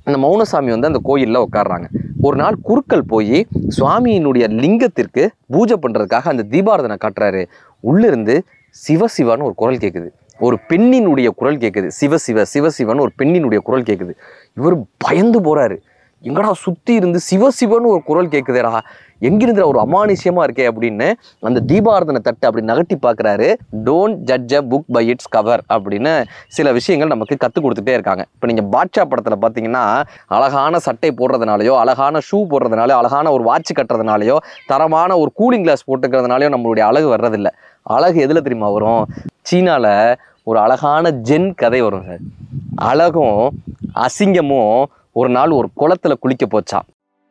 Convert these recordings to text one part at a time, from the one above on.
அந்த மௌனசாமி வந்து அந்த கோயிலில் உட்கார்றாங்க ஒரு நாள் குருக்கள் போய் சுவாமியினுடைய லிங்கத்திற்கு பூஜை பண்ணுறதுக்காக அந்த தீபாரதனை காட்டுறாரு உள்ளிருந்து சிவசிவான்னு ஒரு குரல் கேட்குது ஒரு பெண்ணினுடைய குரல் கேட்குது சிவசிவ சிவசிவன்னு ஒரு பெண்ணினுடைய குரல் கேட்குது இவர் பயந்து போறாரு எங்கடா சுத்தி இருந்து சிவசிவன்னு ஒரு குரல் கேட்குதேடா எங்கிருந்துற ஒரு அமானுஷ்யமா இருக்கே அப்படின்னு அந்த தீபாரதனை தட்டு அப்படி நகட்டி பார்க்குறாரு don't judge a book by its cover அப்படின்னு சில விஷயங்கள் நமக்கு கற்றுக் கொடுத்துட்டே இருக்காங்க இப்போ நீங்கள் பாட்ஷா படத்தில் பார்த்தீங்கன்னா அழகான சட்டை போடுறதுனாலையோ அழகான ஷூ போடுறதுனாலையோ அழகான ஒரு வாட்ச் கட்டுறதுனாலையோ தரமான ஒரு கூலிங் கிளாஸ் போட்டுக்கிறதுனாலையோ நம்மளுடைய அழகு வர்றதில்ல அழகு எதில் தெரியுமா வரும் சீனாவில் ஒரு அழகான ஜென் கதை வரும் சார் அழகும் அசிங்கமும் ஒரு நாள் ஒரு குளத்துல குளிக்க போச்சான்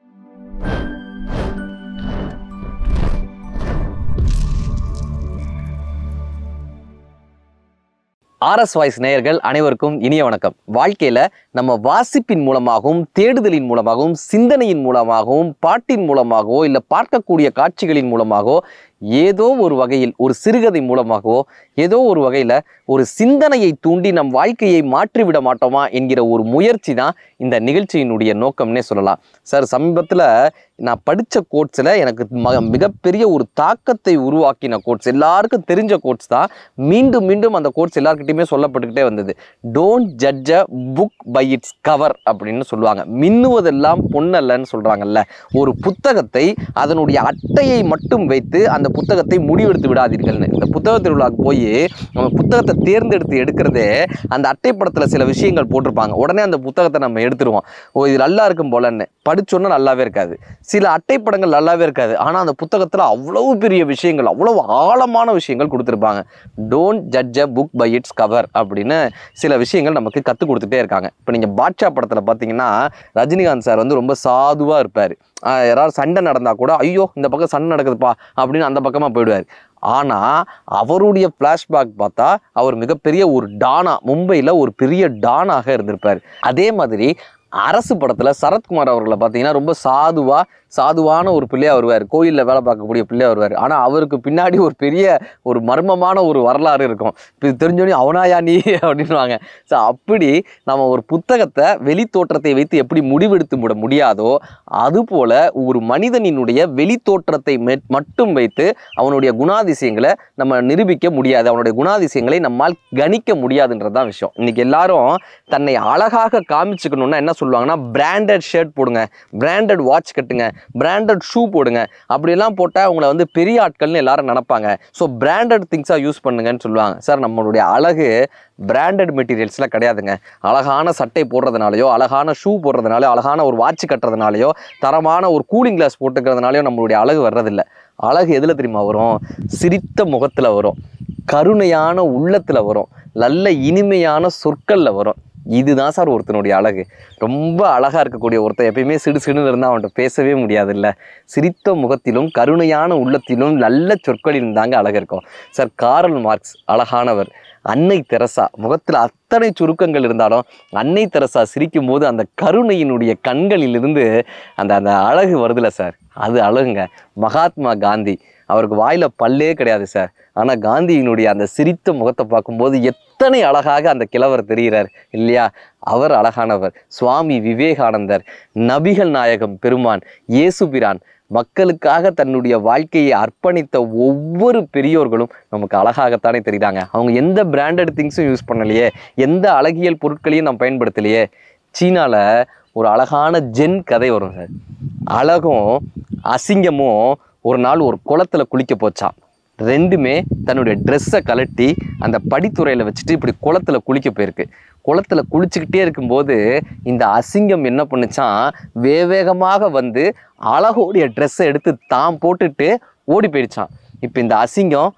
ஆர்எஸ் வாய்ஸ் நேயர்கள் அனைவருக்கும் இனிய வணக்கம் வாழ்க்கையில நம்ம வாசிப்பின் மூலமாகவும் தேடுதலின் மூலமாகவும் சிந்தனையின் மூலமாகவும் பாட்டின் மூலமாகவோ இல்லை பார்க்கக்கூடிய காட்சிகளின் மூலமாகவோ ஏதோ ஒரு வகையில் ஒரு சிறுகதை மூலமாகவோ ஏதோ ஒரு வகையில் ஒரு சிந்தனையை தூண்டி நம் வாழ்க்கையை மாற்றிவிட மாட்டோமா என்கிற ஒரு முயற்சி தான் இந்த நிகழ்ச்சியினுடைய நோக்கம்னே சொல்லலாம் சார் சமீபத்தில் நான் படித்த கோட்ஸில் எனக்கு ம மிகப்பெரிய ஒரு தாக்கத்தை உருவாக்கின கோட்ஸ் எல்லாருக்கும் தெரிஞ்ச கோட்ஸ் தான் மீண்டும் மீண்டும் அந்த கோட்ஸ் எல்லாருக்கிட்டையுமே சொல்லப்பட்டுக்கிட்டே வந்தது don't judge a book by its cover அப்படின்னு சொல்லுவாங்க மின்னுவதெல்லாம் பொன்னல்லன்னு சொல்கிறாங்கல்ல ஒரு புத்தகத்தை அதனுடைய அட்டையை மட்டும் வைத்து அந்த புத்தகத்தை முடிவெடுத்து விடாதீர்கள்னு இந்த புத்தக திருவிழாக்கு போய் நம்ம புத்தகத்தை தேர்ந்தெடுத்து எடுக்கிறதே அந்த அட்டைப்படத்தில் சில விஷயங்கள் போட்டிருப்பாங்க உடனே அந்த புத்தகத்தை நம்ம எடுத்துருவோம் ஓ இது நல்லா இருக்கும் போலன்னு படிச்சோன்னா நல்லாவே இருக்காது சில அட்டைப்படங்கள் நல்லாவே இருக்காது ஆனால் அந்த புத்தகத்தில் அவ்வளவு பெரிய விஷயங்கள் அவ்வளவு ஆழமான விஷயங்கள் கொடுத்துருப்பாங்க don't judge a book by its cover அப்படின்னு சில விஷயங்கள் நமக்கு கற்றுக் கொடுத்துட்டே இருக்காங்க இப்போ நீங்கள் பாட்ஷா படத்தில் பார்த்தீங்கன்னா ரஜினிகாந்த் சார் வந்து ரொம்ப சாதுவாக இருப்பார் யாராவது சண்டை நடந்தால் கூட ஐயோ இந்த பக்கம் சண்டை நடக்குதுப்பா அப்படின்னு அந்த பக்கமாக போயிடுவார் ஆனால் அவருடைய ஃப்ளாஷ்பேக் பார்த்தா அவர் மிகப்பெரிய ஒரு டானா மும்பையில் ஒரு பெரிய டானாக இருந்திருப்பார் அதே மாதிரி அரசு படத்தில் சரத்குமார் அவர்களை பார்த்தீங்கன்னா ரொம்ப சாதுவாக சாதுவான ஒரு பிள்ளையா வருவார் கோயிலில் வேலை பார்க்கக்கூடிய பிள்ளையா வருவார் ஆனால் அவருக்கு பின்னாடி ஒரு பெரிய ஒரு மர்மமான ஒரு வரலாறு இருக்கும் இப்போ இது தெரிஞ்சோடனே அவனாயா நீ அப்படின்வாங்க ஸோ அப்படி நம்ம ஒரு புத்தகத்தை வெளி தோற்றத்தை வைத்து எப்படி முடிவெடுத்து விட முடியாதோ அதுபோல ஒரு மனிதனினுடைய வெளி தோற்றத்தை மெ- மட்டும் வைத்து அவனுடைய குணாதிசயங்களை நம்ம நிரூபிக்க முடியாது அவனுடைய குணாதிசயங்களை நம்மால் கணிக்க முடியாதுன்றது தான் விஷயம் இன்னைக்கு எல்லாரும் தன்னை அழகாக காமிச்சுக்கணும்னா என்ன சொல்லுவாங்கன்னா பிராண்டட் ஷர்ட் போடுங்க பிராண்டட் வாட்ச் கட்டுங்க பிராண்டட் ஷூ போடுங்க அப்படியெல்லாம் போட்டால் உங்களை வந்து பெரிய ஆட்கள்னு எல்லாரும் நினைப்பாங்க ஸோ பிராண்டட் திங்ஸாக யூஸ் பண்ணுங்கன்னு சொல்லுவாங்க சார் நம்மளுடைய அழகு பிராண்டட் மெட்டீரியல்ஸ்லாம் கிடையாதுங்க அழகான சட்டை போடுறதுனாலையோ அழகான ஷூ போடுறதுனாலையோ அழகான ஒரு வாட்ச் கட்டுறதுனாலையோ தரமான ஒரு கூலிங் கிளாஸ் போட்டுக்கிறதுனாலையோ நம்மளுடைய அழகு வர்றதில்ல அழகு எதில் தெரியுமா வரும் சிரித்த முகத்தில் வரும் கருணையான உள்ளத்தில் வரும் நல்ல இனிமையான சொற்களில் வரும் இதுதான் சார் ஒருத்தனுடைய அழகு ரொம்ப அழகாக இருக்கக்கூடிய ஒருத்தன் எப்பயுமே சிடு சிடுன்னு இருந்தால் அவன்கிட்ட பேசவே முடியாதுல்ல சிரித்த முகத்திலும் கருணையான உள்ளத்திலும் நல்ல சொற்களிலும் தாங்க அழகு இருக்கும் சார் காரல் மார்க்ஸ் அழகானவர் அன்னை தெரசா முகத்தில் அத்தனை சுருக்கங்கள் இருந்தாலும் அன்னை தெரசா சிரிக்கும் போது அந்த கருணையினுடைய கண்களிலிருந்து அந்த அந்த அழகு வருதுல சார் அது அழகுங்க மகாத்மா காந்தி அவருக்கு வாயில பல்லே கிடையாது சார் ஆனால் காந்தியினுடைய அந்த சிரித்த முகத்தை பார்க்கும்போது எத்தனை அழகாக அந்த கிழவர் தெரிகிறார் இல்லையா அவர் அழகானவர் சுவாமி விவேகானந்தர் நபிகள் நாயகம் பெருமான் இயேசுபிரான் மக்களுக்காக தன்னுடைய வாழ்க்கையை அர்ப்பணித்த ஒவ்வொரு பெரியோர்களும் நமக்கு அழகாகத்தானே தெரியுறாங்க அவங்க எந்த பிராண்டட் திங்ஸும் யூஸ் பண்ணலையே எந்த அழகியல் பொருட்களையும் நம்ம பயன்படுத்தலையே சீனால ஒரு அழகான ஜென் கதை வரும் சார் அழகும் அசிங்கமும் ஒரு நாள் ஒரு குளத்துல குளிக்க போச்சான் ரெண்டுமே தன்னுடைய ட்ரெஸ்ஸை கலட்டி அந்த படித்துறையில் வச்சுட்டு இப்படி குளத்துல குளிக்க போயிருக்கு குளத்துல குளிச்சுக்கிட்டே இருக்கும்போது இந்த அசிங்கம் என்ன பண்ணுச்சான் வேவேகமாக வந்து அழகோடைய ட்ரெஸ்ஸை எடுத்து தான் போட்டுட்டு ஓடி போயிடுச்சான் இப்போ இந்த அசிங்கம்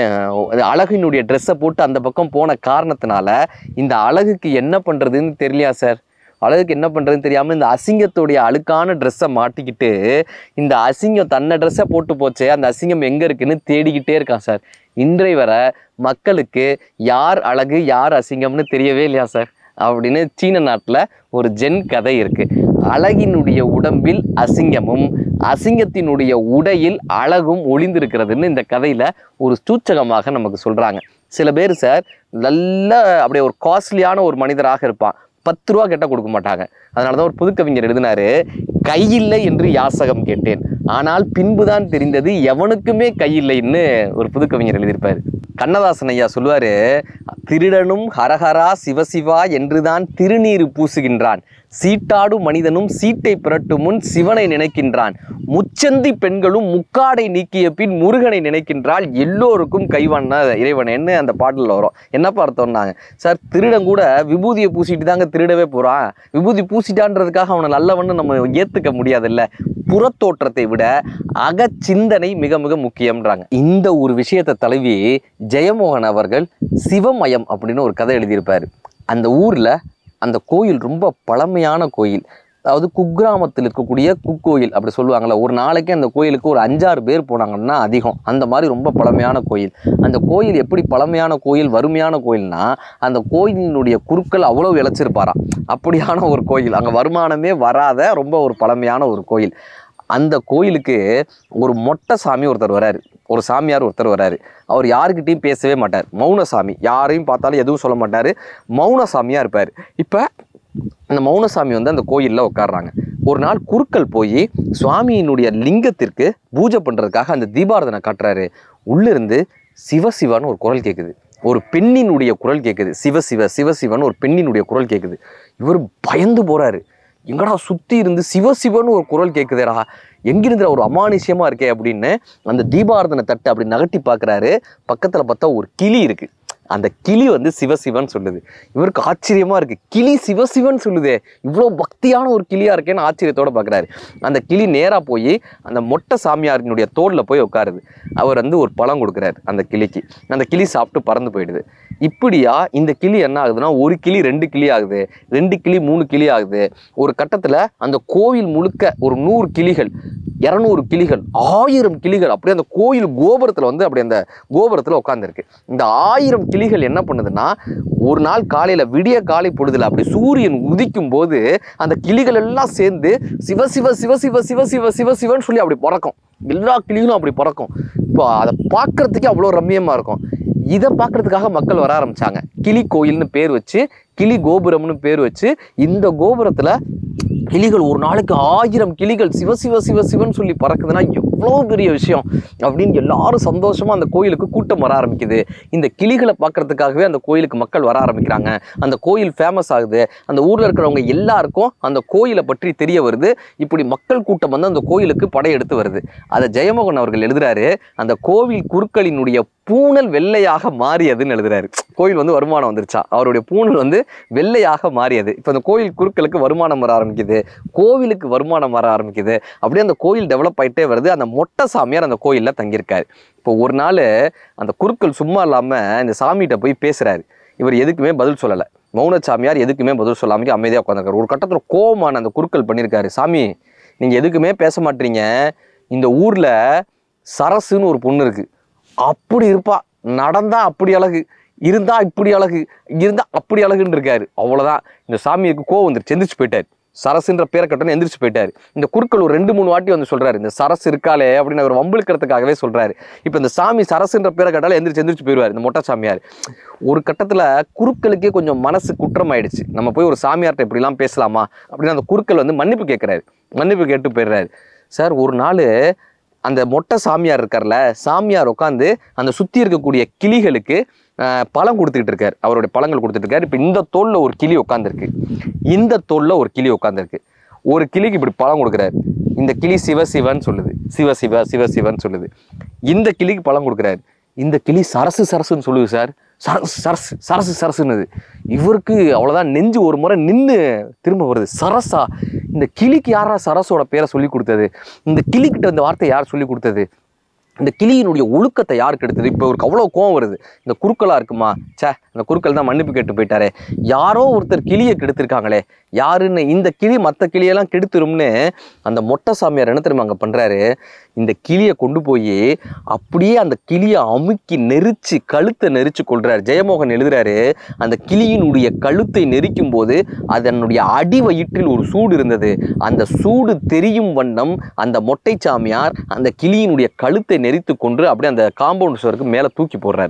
வே- அழகினுடைய ட்ரெஸ்ஸை போட்டு அந்த பக்கம் போன காரணத்தினால இந்த அழகுக்கு என்ன பண்ணுறதுன்னு தெரியலையா சார் அழகுக்கு என்ன பண்ணுறதுன்னு தெரியாமல் இந்த அசிங்கத்துடைய அழுக்கான ட்ரெஸ்ஸை மாட்டிக்கிட்டு இந்த அசிங்கம் தன்னை ட்ரெஸ்ஸை போட்டு போச்சே அந்த அசிங்கம் எங்கே இருக்குன்னு தேடிக்கிட்டே இருக்கான் சார் இன்றை வர மக்களுக்கு யார் அழகு யார் அசிங்கம்னு தெரியவே இல்லையா சார் அப்படின்னு சீன நாட்டில் ஒரு ஜென் கதை இருக்கு அழகினுடைய உடம்பில் அசிங்கமும் அசிங்கத்தினுடைய உடையில் அழகும் ஒளிந்திருக்கிறதுன்னு இந்த கதையில ஒரு சூச்சகமாக நமக்கு சொல்றாங்க சில பேர் சார் நல்ல அப்படியே ஒரு காஸ்ட்லியான ஒரு மனிதராக இருப்பான் பத்து ரூபா கேட்டால் கொடுக்க மாட்டாங்க அதனால தான் ஒரு புதுக்கவிஞர் எழுதினாரு கையில்லை என்று யாசகம் கேட்டேன் ஆனால் பின்புதான் தெரிந்தது எவனுக்குமே கையில்லைன்னு ஒரு புதுக்கவிஞர் எழுதியிருப்பாரு கண்ணதாசன் ஐயா சொல்லுவாரு திருடனும் ஹரஹரா சிவசிவா என்றுதான் திருநீறு பூசுகின்றான் சீட்டாடும் மனிதனும் சீட்டை புரட்டும் முன் சிவனை நினைக்கின்றான் முச்சந்தி பெண்களும் முக்காடை நீக்கிய பின் முருகனை நினைக்கின்றால் எல்லோருக்கும் கைவண்ண இறைவனேன்னு அந்த பாடலில் வரும் என்னப்பா அர்த்தம்னாங்க சார் திருடன் கூட விபூதியை பூசிட்டு தாங்க திருடவே போகிறான் விபூதி பூசிட்டான்றதுக்காக அவனை நல்லவன்னு நம்ம ஏற்றுக்க முடியாதுல்ல புறத்தோற்றத்தை விட அகச்சிந்தனை மிக மிக முக்கியம்ன்றாங்க இந்த ஒரு விஷயத்தை தழுவி ஜெயமோகன் அவர்கள் சிவமயம் அப்படின்னு ஒரு கதை எழுதியிருப்பார் அந்த ஊரில் அந்த கோயில் ரொம்ப பழமையான கோயில் அதாவது குக்கிராமத்தில் இருக்கக்கூடிய குக்கோயில் அப்படி சொல்லுவாங்கள்ல ஒரு நாளைக்கு அந்த கோயிலுக்கு ஒரு அஞ்சாறு பேர் போனாங்கன்னா அதிகம் அந்த மாதிரி ரொம்ப பழமையான கோயில் அந்த கோயில் எப்படி பழமையான கோயில் வறுமையான கோயில்னா அந்த கோயிலினுடைய குருக்கள் அவ்வளோ இழைச்சிருப்பாராம் அப்படியான ஒரு கோயில் அங்கே வருமானமே வராத ரொம்ப ஒரு பழமையான ஒரு கோயில் அந்த கோயிலுக்கு ஒரு மொட்டை சாமி ஒருத்தர் வராரு ஒரு சாமியார் ஒருத்தர் வராரு அவர் யாருக்கிட்டையும் பேசவே மாட்டார் மௌன சாமி யாரையும் பார்த்தாலும் எதுவும் சொல்ல மாட்டார் மௌன சாமியாக இருப்பார் இப்போ அந்த மௌனசாமி வந்து அந்த கோயிலில் உட்காடுறாங்க ஒரு நாள் குருக்கள் போய் சுவாமியினுடைய லிங்கத்திற்கு பூஜை பண்ணுறதுக்காக அந்த தீபாரதனை காட்டுறாரு உள்ளிருந்து சிவசிவான்னு ஒரு குரல் கேட்குது ஒரு பெண்ணினுடைய குரல் கேட்குது சிவசிவ சிவசிவன் ஒரு பெண்ணினுடைய குரல் கேட்குது இவர் பயந்து போறாரு எங்கடா சுத்தி இருந்து சிவசிவன்னு ஒரு குரல் கேட்குதேடா எங்கிருந்து ஒரு அமானுஷ்யமா இருக்கே அப்படின்னு அந்த தீபாரதனை தட்டு அப்படி நகட்டி பார்க்கறாரு பக்கத்துல பார்த்தா ஒரு கிளி இருக்கு அந்த கிளி வந்து சிவசிவன் சொல்லுது இவருக்கு ஆச்சரியமா இருக்கு கிளி சிவசிவன் சொல்லுதே இவ்வளோ பக்தியான ஒரு கிளியா இருக்கேன்னு ஆச்சரியத்தோட பார்க்கறாரு அந்த கிளி நேரா போய் அந்த மொட்டை சாமியாரினுடைய தோல்ல போய் உட்காருது அவர் வந்து ஒரு பழம் கொடுக்குறாரு அந்த கிளிக்கு அந்த கிளி சாப்பிட்டு பறந்து போயிடுது இப்படியா இந்த கிளி என்ன ஆகுதுன்னா ஒரு கிளி ரெண்டு கிளி ஆகுது ரெண்டு கிளி மூணு கிளி ஆகுது ஒரு கட்டத்துல அந்த கோவில் முழுக்க ஒரு நூறு கிளிகள் இரநூறு கிளிகள் ஆயிரம் கிளிகள் அப்படியே அந்த கோயில் கோபுரத்துல வந்து அப்படி அந்த கோபுரத்துல உட்காந்துருக்கு இந்த ஆயிரம் கிளிகள் என்ன பண்ணுதுன்னா ஒரு நாள் காலையில விடிய காலை பொழுதுல அப்படி சூரியன் உதிக்கும் போது அந்த கிளிகள் எல்லாம் சேர்ந்து சிவ சிவ சிவ சிவ சிவ சிவ சிவ சிவன்னு சொல்லி அப்படி பறக்கும் எல்லா கிளிகளும் அப்படி பறக்கும் இப்போ அதை பார்க்கறதுக்கே அவ்வளோ ரம்மியமா இருக்கும் இதை பார்க்கறதுக்காக மக்கள் வர ஆரம்பிச்சாங்க கிளி கோயில்னு பேர் வச்சு கிளி கோபுரம்னு பேர் வச்சு இந்த கோபுரத்துல கிளிகள் ஒரு நாளைக்கு ஆயிரம் கிளிகள் சிவ சிவ சிவ சிவன் சொல்லி பறக்குதுன்னா எவ்வளோ பெரிய விஷயம் அப்படின்னு எல்லாரும் சந்தோஷமா அந்த கோயிலுக்கு கூட்டம் வர ஆரம்பிக்குது இந்த கிளிகளை பார்க்கறதுக்காகவே அந்த கோயிலுக்கு மக்கள் வர ஆரம்பிக்கிறாங்க அந்த கோயில் ஃபேமஸ் ஆகுது அந்த ஊர்ல இருக்கிறவங்க எல்லாருக்கும் அந்த கோயிலை பற்றி தெரிய வருது இப்படி மக்கள் கூட்டம் வந்து அந்த கோயிலுக்கு படையெடுத்து வருது அதை ஜெயமோகன் அவர்கள் எழுதுறாரு அந்த கோவில் குருக்களினுடைய பூணல் வெள்ளையாக மாறியதுன்னு எழுதுறாரு கோயில் வந்து வருமானம் வந்துருச்சா அவருடைய பூணல் வந்து வெள்ளையாக மாறியது இப்போ அந்த கோயில் குருக்களுக்கு வருமானம் வர ஆரம்பிக்குது கோவிலுக்கு வருமானம் வர ஆரம்பிக்குது அப்படியே அந்த கோயில் டெவலப் ஆயிட்டே வருது அந்த மொட்டை சாமியார் அந்த கோயிலில் தங்கியிருக்காரு இப்போ ஒரு நாள் அந்த குருக்கள் சும்மா இல்லாமல் இந்த சாமிகிட்ட போய் பேசுறாரு இவர் எதுக்குமே பதில் சொல்லலை மௌன சாமியார் எதுக்குமே பதில் சொல்லாமல் அமைதியாக உட்காந்துருக்காரு ஒரு கட்டத்தில் கோவமான அந்த குருக்கள் பண்ணியிருக்காரு சாமி நீங்கள் எதுக்குமே பேச மாட்டீங்க இந்த ஊரில் சரசுன்னு ஒரு பொண்ணு இருக்கு அப்படி இருப்பா நடந்தா அப்படி அழகு இருந்தா இப்படி அழகு இருந்தா அப்படி அழகுன்னு இருக்காரு அவ்வளவுதான் இந்த சாமிக்கு கோவம் வந்துருச்சு எந்திரிச்சு போயிட்டாரு சரசுன்ற பேரை கட்டணும் எந்திரிச்சு போயிட்டாரு இந்த குருக்கள் ஒரு ரெண்டு மூணு வாட்டி வந்து சொல்றாரு இந்த சரசு இருக்காளே அப்படின்னு அவர் வம்பிழுக்கிறதுக்காகவே சொல்றாரு இப்போ இந்த சாமி சரசுன்ற பேரை கட்டால எந்திரிச்சு எந்திரிச்சு போயிடுவார் இந்த மொட்டை சாமியார் ஒரு கட்டத்துல குருக்களுக்கே கொஞ்சம் மனசு குற்றம் ஆயிடுச்சு நம்ம போய் ஒரு சாமியார்ட்ட இப்படிலாம் பேசலாமா அப்படின்னு அந்த குருக்கள் வந்து மன்னிப்பு கேட்கிறாரு மன்னிப்பு கேட்டு போயிடுறாரு சார் ஒரு நாள் அந்த மொட்டை சாமியார் இருக்கார்ல சாமியார் உட்காந்து அந்த சுற்றி இருக்கக்கூடிய கிளிகளுக்கு ஆஹ், பழம் கொடுத்துக்கிட்டு இருக்காரு அவருடைய பழங்கள் கொடுத்துட்டு இருக்காரு இப்போ இந்த தோல்ல ஒரு கிளி உட்காந்துருக்கு இந்த தோல்ல ஒரு கிளி உட்காந்துருக்கு ஒரு கிளிக்கு இப்படி பழம் கொடுக்குறாரு இந்த கிளி சிவசிவன் சொல்லுது சிவசிவ சிவசிவன் சொல்லுது இந்த கிளிக்கு பழம் கொடுக்குறாரு இந்த கிளி சரசு சரசுன்னு சொல்லுது சார் சரசு சரசு சரசு சரசுன்னுது இவருக்கு அவ்வளோதான் நெஞ்சு ஒரு முறை நின்று திரும்ப வருது சரசா இந்த கிளிக்கு யாரா சரசோட பேரை சொல்லி கொடுத்தது இந்த கிளிக்கிட்ட இந்த வார்த்தை யார் சொல்லி கொடுத்தது இந்த கிளியினுடைய ஒழுக்கத்தை யாருக்கு எடுத்தது இப்போ இவருக்கு அவ்வளோ கோவம் வருது இந்த குறுக்கலா இருக்குமா ச்சே இந்த குறுக்கள் தான் மன்னிப்பு கேட்டு போயிட்டாரே யாரோ ஒருத்தர் கிளியை கெடுத்திருக்காங்களே யாருன்னு இந்த கிளி மற்ற கிளியெல்லாம் கெடுத்துரும்னு அந்த மொட்டை சாமியார் என்ன தெரியுமா அங்கே பண்ணுறாரு இந்த கிளியை கொண்டு போய் அப்படியே அந்த கிளியை அமுக்கி நெரிச்சு கழுத்தை நெரிச்சு கொள்றாரு ஜெயமோகன் எழுதுறாரு அந்த கிளியினுடைய கழுத்தை நெரிக்கும் போது அதனுடைய அடி வயிற்றில் ஒரு சூடு இருந்தது அந்த சூடு தெரியும் வண்ணம் அந்த மொட்டை சாமியார் அந்த கிளியினுடைய கழுத்தை நெரித்து கொன்று அப்படியே அந்த காம்பவுண்ட் சுவருக்கு மேலே தூக்கி போடுறாரு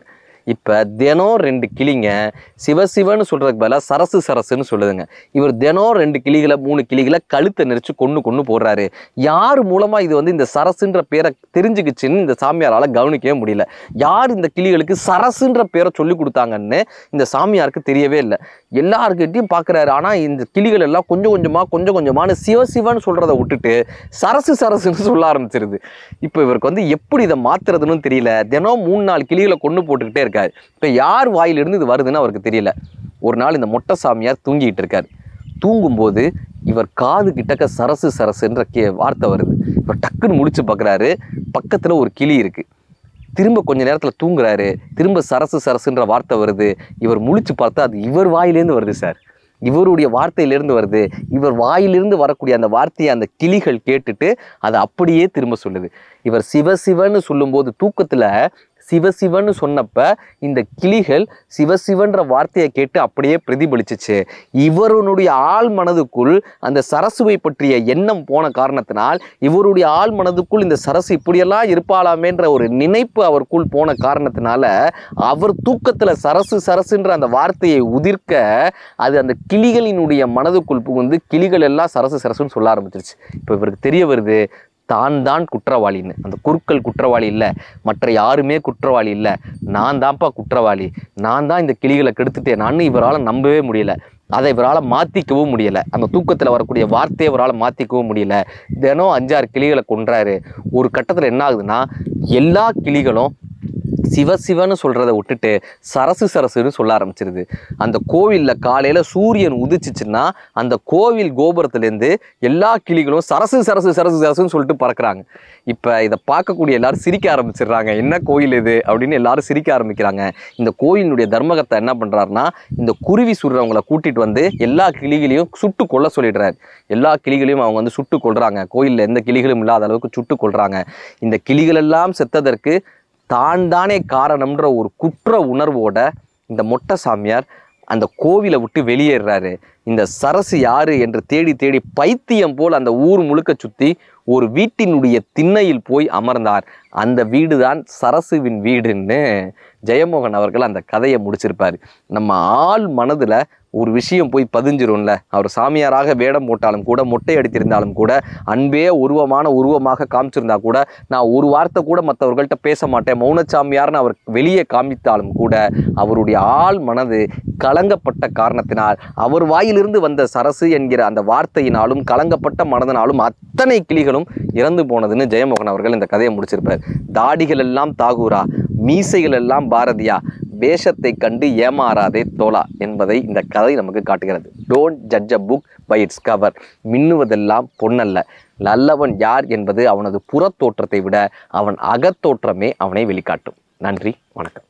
இப்போ தினம் ரெண்டு கிளிங்க சிவசிவன்னு சொல்கிறதுக்கு பதிலாக சரசு சரசுன்னு சொல்லுதுங்க இவர் தினம் ரெண்டு கிளிகளை மூணு கிளிகளை கழுத்தை நெரிச்சு கொண்டு கொண்டு போடுறாரு யார் மூலமாக இது வந்து இந்த சரசுன்ற பேரை தெரிஞ்சுக்கிச்சுன்னு இந்த சாமியாரால் கவனிக்கவே முடியல யார் இந்த கிளிகளுக்கு சரசுன்ற பேரை சொல்லி கொடுத்தாங்கன்னு இந்த சாமியாருக்கு தெரியவே இல்லை எல்லாருக்கிட்டையும் பார்க்குறாரு ஆனால் இந்த கிளிகள் எல்லாம் கொஞ்சம் கொஞ்சமாக கொஞ்சம் கொஞ்சமான சிவசிவன்னு சொல்கிறத விட்டுட்டு சரசு சரசுன்னு சொல்ல ஆரம்பிச்சிருது இப்போ இவருக்கு வந்து எப்படி இதை மாத்துறதுன்னு தெரியல தினம் மூணு நாலு கிளிகளை கொண்டு போட்டுக்கிட்டே இருக்காரு இப்போ யார் வாயிலிருந்து இது வருதுன்னு அவருக்கு தெரியல ஒரு நாள் இந்த மொட்டை சாமியார் தூங்கிட்டு இருக்காரு தூங்கும்போது இவர் காது கிட்டக்க சரசு சரசுன்ற கே வார்த்தை வருது இவர் டக்குன்னு முழிச்சு பார்க்குறாரு பக்கத்தில் ஒரு கிளி இருக்கு திரும்ப கொஞ்ச நேரத்தில் தூங்குறாரு திரும்ப சரசு சரசுன்ற வார்த்தை வருது இவர் முழிச்சு பார்த்தா அது இவர் வாயிலேருந்து வருது சார் இவருடைய வார்த்தையிலிருந்து வருது இவர் வாயிலிருந்து வரக்கூடிய அந்த வார்த்தையை அந்த கிளிகள் கேட்டுட்டு அதை அப்படியே திரும்ப சொல்லுது இவர் சிவ சிவன்னு சொல்லும்போது தூக்கத்தில் சிவசிவன்னு சொன்னப்ப இந்த கிளிகள் சிவசிவன்ற வார்த்தையை கேட்டு அப்படியே பிரதிபலிச்சுச்சு இவருடைய ஆள் மனதுக்குள் அந்த சரசுவை பற்றிய எண்ணம் போன காரணத்தினால் இவருடைய ஆள் மனதுக்குள் இந்த சரசு இப்படியெல்லாம் இருப்பாளாமேன்ற ஒரு நினைப்பு அவருக்குள் போன காரணத்தினால அவர் தூக்கத்துல சரசு சரசுன்ற அந்த வார்த்தையை உதிர்க்க அது அந்த கிளிகளினுடைய மனதுக்குள் புகுந்து கிளிகள் எல்லாம் சரசு சரசுன்னு சொல்ல ஆரம்பிச்சிருச்சு இப்போ இவருக்கு தெரிய வருது தான் தான் குற்றவாளின்னு அந்த குருக்கள் குற்றவாளி இல்லை மற்ற யாருமே குற்றவாளி இல்லை நான் தான்ப்பா குற்றவாளி நான் தான் இந்த கிளிகளை கெடுத்துட்டேனான்னு இவரால் நம்பவே முடியல அதை இவரால் மாற்றிக்கவும் முடியலை அந்த தூக்கத்தில் வரக்கூடிய வார்த்தையை இவரால் மாற்றிக்கவும் முடியல தினம் அஞ்சாறு கிளிகளை கொன்றாரு ஒரு கட்டத்தில் என்ன ஆகுதுன்னா எல்லா கிளிகளும் சிவ சிவன்னு சொல்கிறத விட்டுட்டு சரசு சரசுன்னு சொல்ல ஆரம்பிச்சிருது அந்த கோவிலில் காலையில் சூரியன் உதிச்சிச்சுன்னா அந்த கோவில் கோபுரத்துலேருந்து எல்லா கிளிகளும் சரசு சரசு சரசு சரசுன்னு சொல்லிட்டு பறக்குறாங்க இப்போ இதை பார்க்கக்கூடிய எல்லாரும் சிரிக்க ஆரம்பிச்சிடுறாங்க என்ன கோயில் இது அப்படின்னு எல்லாரும் சிரிக்க ஆரம்பிக்கிறாங்க இந்த கோயிலினுடைய தர்மகத்தை என்ன பண்ணுறாருன்னா இந்த குருவி சுடுறவங்களை கூட்டிட்டு வந்து எல்லா கிளிகளையும் சுட்டு கொல்ல சொல்லிடுறாரு எல்லா கிளிகளையும் அவங்க வந்து சுட்டு கொள்றாங்க கோயிலில் எந்த கிளிகளும் இல்லாத அளவுக்கு சுட்டு கொள்றாங்க இந்த கிளிகள் எல்லாம் செத்ததற்கு தான் தானே காரணம்ன்ற ஒரு குற்ற உணர்வோட இந்த மொட்டை சாமியார் அந்த கோவிலை விட்டு வெளியேறாரு இந்த சரசு யாரு என்று தேடி தேடி பைத்தியம் போல் அந்த ஊர் முழுக்க சுத்தி ஒரு வீட்டினுடைய திண்ணையில் போய் அமர்ந்தார் அந்த வீடு தான் சரசுவின் வீடுன்னு ஜெயமோகன் அவர்கள் அந்த கதையை முடிச்சிருப்பாரு நம்ம ஆள் மனதுல ஒரு விஷயம் போய் பதிஞ்சிரும்ல அவர் சாமியாராக வேடம் போட்டாலும் கூட மொட்டை அடித்திருந்தாலும் கூட அன்பே உருவமான உருவமாக காமிச்சிருந்தா கூட நான் ஒரு வார்த்தை கூட மற்றவர்கள்ட்ட பேச மாட்டேன் மௌனச்சாமியார்னு அவர் வெளியே காமித்தாலும் கூட அவருடைய ஆள் மனது கலங்கப்பட்ட காரணத்தினால் அவர் வாயிலிருந்து வந்த சரசு என்கிற அந்த வார்த்தையினாலும் கலங்கப்பட்ட மனதினாலும் அத்தனை கிளிகளும் இறந்து போனதுன்னு ஜெயமோகன் அவர்கள் இந்த கதையை முடிச்சிருப்பார் தாடிகள் எல்லாம் தாகூரா மீசைகள் எல்லாம் பாரதியா வேஷத்தை கண்டு ஏமாறாதே தோலா என்பதை இந்த கதை நமக்கு காட்டுகிறது don't judge a book by its cover மின்னுவதெல்லாம் பொன்னல்ல நல்லவன் யார் என்பது அவனது புறத்தோற்றத்தை விட அவன் அகத்தோற்றமே அவனை வெளிக்காட்டும் நன்றி வணக்கம்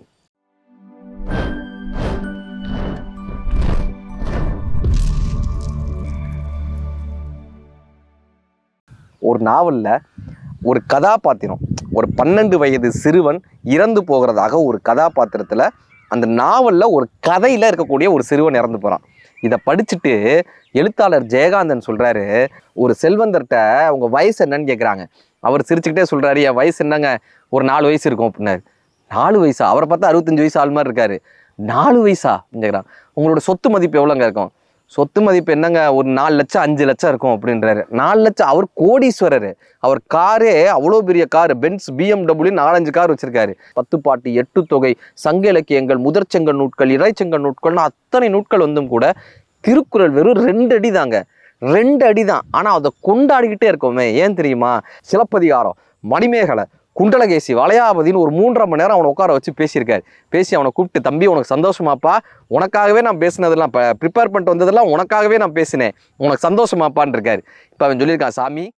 ஒரு நாவல்ல ஒரு கதாபாத்திரம் ஒரு பன்னெண்டு வயது சிறுவன் இறந்து போகிறதாக ஒரு கதாபாத்திரத்தில் அந்த நாவலில் ஒரு கதையில் இருக்கக்கூடிய ஒரு சிறுவன் இறந்து போகிறான் இதை படிச்சுட்டு எழுத்தாளர் ஜெயகாந்தன் சொல்கிறாரு ஒரு செல்வந்தர்கிட்ட அவங்க வயசு என்னன்னு கேட்குறாங்க அவர் சிரிச்சுக்கிட்டே சொல்கிறாரு என் வயசு என்னங்க ஒரு நாலு வயசு இருக்கும் அப்படின்னாரு நாலு வயசா அவரை பார்த்தா அறுபத்தஞ்சு வயசு ஆள் மாதிரி இருக்காரு நாலு வயசா அப்படின்னு கேட்குறான் உங்களோட சொத்து மதிப்பு எவ்வளோங்க இருக்கும் சொத்து மதிப்பு என்னங்க ஒரு நாலு லட்சம் அஞ்சு லட்சம் இருக்கும் அப்படின்றாரு நாலு லட்சம் அவர் கோடீஸ்வரர் அவர் காரே அவ்வளோ பெரிய கார் பென்ஸ் பிஎம்டபிள்யூ நாலஞ்சு கார் வச்சிருக்காரு பத்து பாட்டு எட்டு தொகை சங்க இலக்கியங்கள் முதற்சங்க நூட்கள் இறைச்சங்க நூட்கள்னு அத்தனை நூட்கள் வந்தும் கூட திருக்குறள் வெறும் ரெண்டு அடி தாங்க ரெண்டு அடி தான் ஆனால் அதை கொண்டாடிக்கிட்டே இருக்கோமே ஏன் தெரியுமா சிலப்பதிகாரம் மணிமேகலை குண்டலகேசி வளையாபதின்னு ஒரு மூன்றரை மணி நேரம் அவனை உட்கார வச்சு பேசியிருக்காரு பேசி அவனை கூப்பிட்டு தம்பி உனக்கு சந்தோஷமாப்பா உனக்காகவே நான் பேசினதெல்லாம் இப்போ ப்ரிப்பேர் பண்ணிட்டு வந்ததெல்லாம் உனக்காகவே நான் பேசினேன் உனக்கு சந்தோஷமாப்பான்னு இருக்காரு இப்போ அவன் சொல்லியிருக்கான் சாமி